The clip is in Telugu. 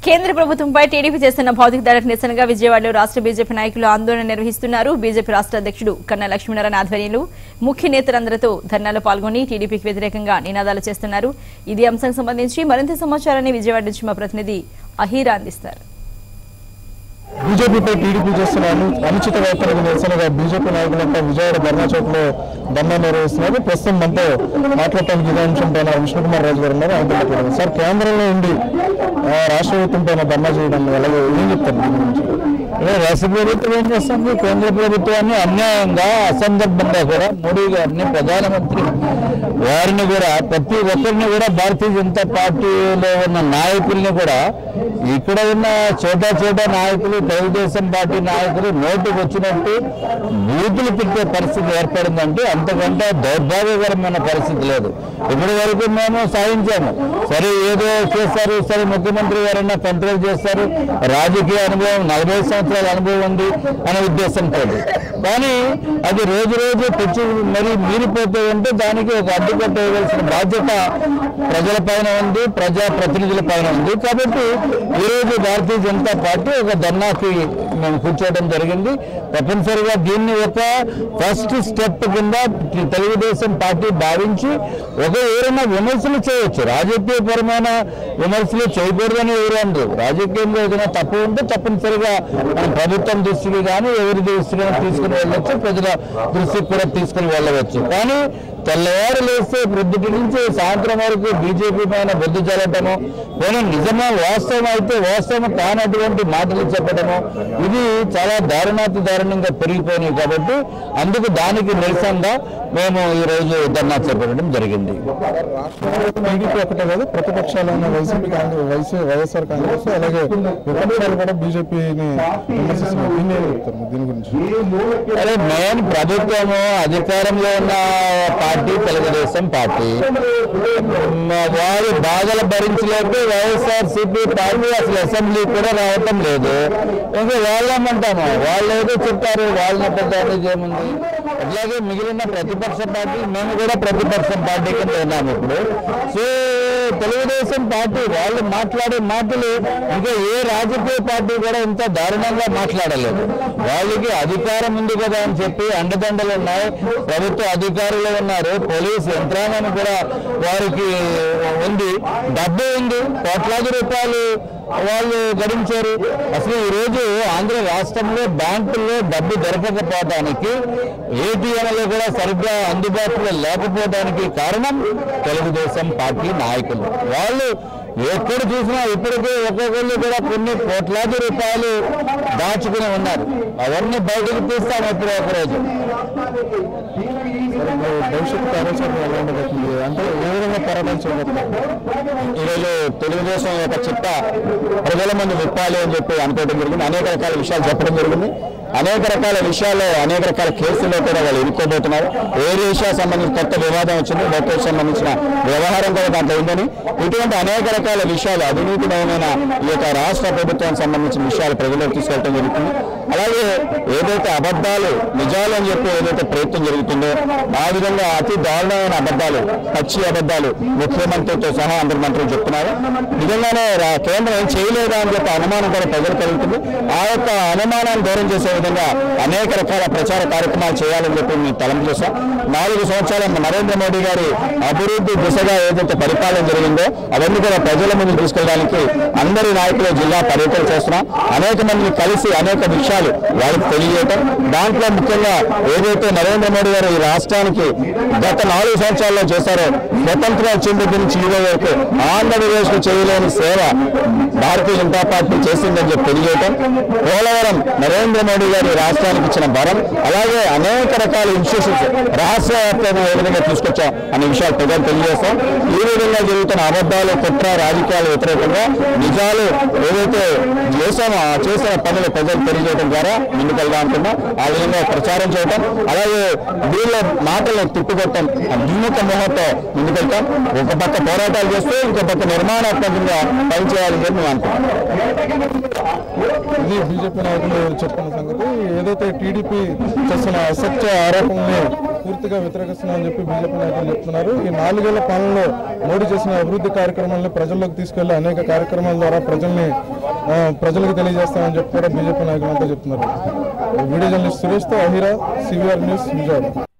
కేంద్ర ప్రభుత్వంపై టీడీపీ చేస్తున్న భౌతిక దాడికి నిరసనగా విజయవాడలో రాష్ట్ర బీజేపీ నాయకులు ఆందోళన నిర్వహిస్తున్నారు బీజేపీ రాష్ట్ర అధ్యక్షుడు కన్నా లక్ష్మీనారాయణ ఆధ్వర్యంలో ముఖ్య నేతలందరితో ధర్నాలో పాల్గొని టీడీపీకి వ్యతిరేకంగా నినాదాలు చేస్తున్నారు ఇదే అంశానికి సంబంధించి మరింత సమాచారాన్ని విజయవాడ నుంచి మా ప్రతినిధి అహీరా అందిస్తారు బీజేపీపై టీడీపీ చేస్తున్న అను- అనుచిత వ్యాఖ్యలకు నిరసనగా బీజేపీ నాయకులంతా విజయవాడ ధర్నా చౌక్ లో ధర్నా నిర్వహిస్తున్నారు ప్రస్తుతం మనతో మాట్లాడటానికి ఇదే అంశం పైన విష్ణుకుమార్ రాజు గారు ఉన్నారు ఆయన మాట్లాడారు సార్ కేంద్రంలో ఉండి ఆ, రాష్ట్ర ప్రభుత్వం పైన ధర్నా చేయడం అలాగే ఏం చెప్తారు దీని గురించి రాష్ట్ర ప్రభుత్వం ఏం చేస్తుంది కేంద్ర ప్రభుత్వాన్ని అన్యాయంగా అసందర్భంగా కూడా మోడీ గారిని ప్రధానమంత్రి వారిని కూడా ప్రతి ఒక్కరిని కూడా భారతీయ జనతా పార్టీలో ఉన్న నాయకుల్ని కూడా ఇక్కడ ఉన్న చోటా చోటా నాయకులు తెలుగుదేశం పార్టీ నాయకులు నోటుకు వచ్చినట్టు బూతులు పెట్టే పరిస్థితి ఏర్పడిందంటే అంతకంటే దౌర్భాగ్యకరమైన పరిస్థితి లేదు ఇప్పటి వరకు మేము సాధించాము సరే ఏదో చేస్తారు సరే ముఖ్యమంత్రి గారైనా కంట్రోల్ చేస్తారు రాజకీయ అనుభవం నలభై సంవత్సరాల అనుభవం ఉంది అనే ఉద్దేశంతో కానీ అది రోజు రోజు తెచ్చి మరి మీరిపోతూ ఉంటే దానికి ఒక అడ్డుకట్ట వేయవలసిన బాధ్యత ప్రజల పైన ఉంది ప్రజా ప్రతినిధుల పైన ఉంది కాబట్టి ఈరోజు భారతీయ జనతా పార్టీ ఒక ధర్నాకి మేము కూర్చోవడం జరిగింది తప్పనిసరిగా దీన్ని ఒక ఫస్ట్ స్టెప్ కింద తెలుగుదేశం పార్టీ భావించి ఒక ఏదైనా విమర్శలు చేయొచ్చు రాజకీయపరమైన విమర్శలు చేయకూడదని ఎవరు అనరు రాజకీయంలో ఏదైనా తప్పు ఉంటే తప్పనిసరిగా మన ప్రభుత్వం దృష్టికి కానీ ఎవరి దృష్టికి కానీ తీసుకుని వెళ్ళవచ్చు ప్రజల దృష్టికి కూడా తీసుకుని వెళ్ళవచ్చు కానీ తెల్లవారు లేస్తే ప్రొద్దుటి నుంచి సాయంత్రం వరకు బీజేపీ పైన బుద్ధి జరగటము పోనీ నిజమా వాస్తవం అయితే వాస్తవం కానటువంటి మాటలు చెప్పడము ఇది చాలా దారుణాతి దారుణంగా పెరిగిపోయినాయి కాబట్టి అందుకు దానికి నిరసనగా మేము ఈ రోజు ధర్నా చేపట్టడం జరిగింది టీడీపీ ఒకటే కాదు ప్రతిపక్షాలైన వైసీపీ కాంగ్రెస్ వైసీ వైఎస్ఆర్ కాంగ్రెస్ అలాగే విపక్షాలు కూడా బీజేపీని విమర్శిస్తున్నారు దీన్ని ఏం చెప్తారు దీని గురించి అదే మెయిన్ ప్రభుత్వము అధికారంలో ఉన్న పార్టీ తెలుగుదేశం పార్టీ మ, వారు బాధలు భరించలేక వైఎస్ఆర్ సిపి పార్టీ అసలు అసెంబ్లీ కూడా రావటం లేదు ఇంకా వాళ్ళేమంటాము వాళ్ళు ఏదో చెప్తారు వాళ్ళని పెద్ద ఏముంది అట్లాగే మిగిలిన ప్రతిపక్ష పార్టీ మేము కూడా ప్రతిపక్ష పార్టీ కింద ఉన్నాము ఇప్పుడు సో తెలుగుదేశం పార్టీ వాళ్ళు మాట్లాడే మాటలు ఇంకా ఏ రాజకీయ పార్టీ కూడా ఇంత దారుణంగా మాట్లాడలేదు వాళ్ళకి అధికారం ఉంది కదా అని చెప్పి అండదండలు ఉన్నాయి ప్రభుత్వ అధికారులు ఉన్నారు పోలీస్ యంత్రాంగం కూడా వారికి ఉంది డబ్బు ఉంది కోట్లాది రూపాయలు వాళ్ళు గడించారు అసలు ఈ రోజు ఆంధ్ర రాష్ట్రంలో బ్యాంకుల్లో డబ్బు దొరకకపోవడానికి ఏటీఎంలు కూడా సరిగ్గా అందుబాటులో లేకపోవడానికి కారణం తెలుగుదేశం పార్టీ నాయకులు వాళ్ళు ఎక్కడ చూసినా ఇప్పటికే ఒక్కొక్కళ్ళు కూడా కొన్ని కోట్లాది రూపాయలు దాచుకుని ఉన్నారు అవన్నీ బయటకు తీస్తాం ఎప్పుడో ఒక రోజు మరి భవిష్యత్ కార్యాచరణ ఎలా ఉండబోతుంది అంటే ఏ విధంగా పోరాటం చేయబోతున్నారు ఈరోజు తెలుగుదేశం యొక్క చిట్ట ప్రజల ముందు విప్పాలి అని చెప్పి అనుకోవడం జరిగింది అనేక రకాల విషయాలు చెప్పడం జరిగింది అనేక రకాల విషయాల్లో అనేక రకాల కేసుల్లో కూడా వాళ్ళు ఇరుక్కోబోతున్నారు ఎయిర్ ఏషియా సంబంధించి కొత్త వివాదం వచ్చింది లోకేష్ సంబంధించిన వ్యవహారం కూడా దాంట్లో ఉందని ఇటువంటి అనేక రకాల విషయాలు అవినీతిమయమైన ఈ యొక్క రాష్ట్ర ప్రభుత్వానికి సంబంధించిన విషయాలు ప్రజలకు తీసుకెళ్ళడం జరుగుతుంది అలాగే ఏదైతే అబద్ధాలు నిజాలు అని చెప్పి ఏదైతే ప్రయత్నం జరుగుతుందో ఆ విధంగా అతి దారుణమైన అబద్ధాలు పచ్చి అబద్ధాలు ముఖ్యమంత్రితో సహా అందరు మంత్రులు చెప్తున్నారు నిజంగానే రా- కేంద్రం ఏం చేయలేదా అని చెప్పి అనుమానం కూడా ప్రజలు కలుగుతుంది ఆ యొక్క అనుమానాన్ని దూరం చేసే విధంగా అనేక రకాల ప్రచార కార్యక్రమాలు చేయాలని చెప్పి మేము తలంపు చేశాం నాలుగు సంవత్సరాల నరేంద్ర మోడీ గారి అభివృద్ధి దిశగా ఏదైతే పరిపాలన జరిగిందో అవన్నీ కూడా ప్రజల ముందు తీసుకెళ్ళడానికి అందరి నాయకులు జిల్లా పర్యటన చేస్తున్నాం అనేక మందిని కలిసి అనేక విషయాలు వాళ్ళకి తెలియజేయటం దాంట్లో ముఖ్యంగా ఏదైతే నరేంద్ర మోడీ గారు ఈ రాష్ట్రానికి గత నాలుగు సంవత్సరాల్లో చేశారో స్వతంత్రం వచ్చిన దగ్గర నుంచి ఈ రోజు వరకు ఆంధ్రప్రదేశ్ కు చేయలేని సేవ భారతీయ జనతా పార్టీ చేసిందని చెప్పి తెలియజేయటం పోలవరం నరేంద్ర మోడీ గారు ఈ రాష్ట్రానికి ఇచ్చిన వరం అలాగే అనేక రకాల ఇన్స్టిట్యూషన్స్ రాష్ట్ర వ్యాప్తంగా ఏ విధంగా తీసుకొచ్చాం అనే విషయాలు ప్రజలు తెలియజేస్తాం ఈ విధంగా జరుగుతున్న అబద్ధాలు కుట్ర రాజకీయాలు వ్యతిరేకంగా నిజాలు ఏదైతే చేశామో ఆ చేసిన పనులు ప్రజలు తెలియజేయడం ద్వారా ముందుకెళ్దాం అనుకున్నాం ఆ విధంగా ప్రచారం చేయటం అలాగే వీళ్ళ మాటలు తిప్పికొట్టడం ఆ విముఖ మొహంతో ముందుకెళ్తాం ఒక పక్క పోరాటాలు చేస్తూ ఇంకో పక్క నిర్మాణాత్మకంగా పనిచేయాలని చెప్పి మేము అనుకుంటున్నాం ఇది బీజేపీ నాయకులు చెప్తున్న సంగతి ఏదైతే టీడీపీ చేస్తున్న అసత్య ఆరోపణల్ని పూర్తిగా వ్యతిరేకిస్తున్నామని చెప్పి బీజేపీ నాయకులు చెప్తున్నారు ఈ నాలుగేళ్ల పాలనలో మోడీ చేసిన అభివృద్ధి కార్యక్రమాలను ప్రజల్లోకి తీసుకెళ్లి అనేక కార్యక్రమాల ద్వారా ప్రజల్ని ఆ, ప్రజలకు తెలియజేస్తామని చెప్పి కూడా బీజేపీ నాయకులంతా చెప్తున్నారు వీడియో జర్నలిస్ట్ సురేష్తో అహిరా సివిఆర్ న్యూస్ విజయవాడ